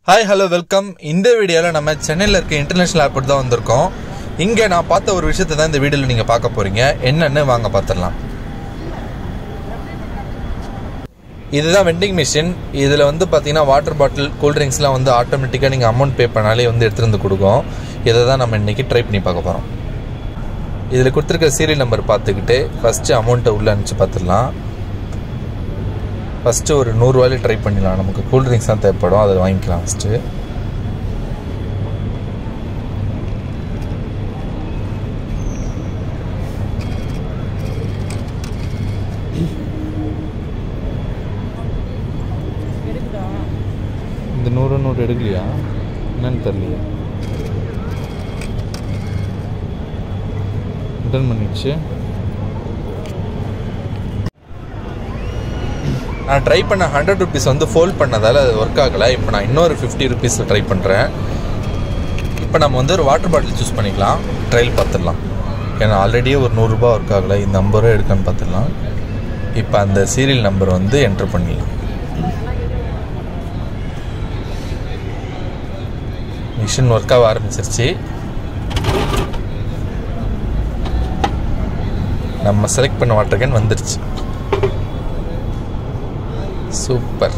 hi hello welcome இந்த வீடியோவில் நம்ம சென்னையில் இருக்க இன்டர்நேஷனல் ஏர்போர்ட் தான் வந்திருக்கோம் இங்கே நான் பார்த்த ஒரு விஷயத்தை தான் இந்த வீடியோவில் நீங்கள் பார்க்க போகிறீங்க என்னன்னு வாங்க பார்த்துடலாம் இதுதான் வெண்டிங் மிஷின் இதில் வந்து பார்த்தீங்கன்னா வாட்டர் பாட்டில் கூல்ட்ரிங்க்ஸ்லாம் வந்து ஆட்டோமேட்டிக்காக நீங்கள் அமௌண்ட் பே பண்ணாலே வந்து எடுத்துகிட்டு வந்து கொடுக்கும் இதை தான் நம்ம இன்றைக்கி ட்ரை பண்ணி பார்க்க போகிறோம் இதில் கொடுத்துருக்க சீரியல் நம்பர் பார்த்துக்கிட்டு ஃபஸ்ட்டு அமௌண்ட்டை உள்ளே அனுப்பிச்சு பார்த்துடலாம் ஃபஸ்ட்டு ஒரு நூறுரூவாயில ட்ரை பண்ணிடலாம் நமக்கு கூல்ட்ரிங்க்ஸ் தான் தேவைப்படும் அதை வாங்கிக்கலாம் ஃபஸ்ட்டு இந்த நூறு நூறு எடுக்கலையா என்னன்னு தெரியலையா ரிட்டர்ன் பண்ணிடுச்சு நான் ட்ரை பண்ண ஹண்ட்ரட் ருபீஸ் வந்து ஃபோல்ட் பண்ணதால் அது ஒர்க் ஆகலை இப்போ நான் இன்னொரு ஃபிஃப்டி ருபீஸில் ட்ரை பண்ணுறேன் இப்போ நம்ம வந்து ஒரு வாட்டர் பாட்டில் சூஸ் பண்ணிக்கலாம் ட்ரையல் பார்த்துடலாம் ஏன்னா ஆல்ரெடியே ஒரு நூறுரூபா ஒர்க் ஆகலை இந்த ஐம்பது ரூபா எடுக்கான்னு பார்த்துடலாம் இப்போ அந்த சீரியல் நம்பர் வந்து என்டர் பண்ணிடலாம் மிஷின் ஒர்க் ஆக ஆரம்பிச்சிருச்சு நம்ம செலக்ட் பண்ண வாட்டர் கேன் வந்துருச்சு சூப்பர்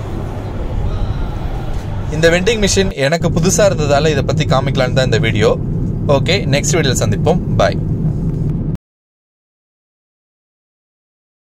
இந்த வெண்டிங் மிஷின் எனக்கு புதுசாக இருந்ததால இதை பற்றி காமிக்கலான்னு தான் இந்த வீடியோ ஓகே நெக்ஸ்ட் வீடியோவில் சந்திப்போம் பாய்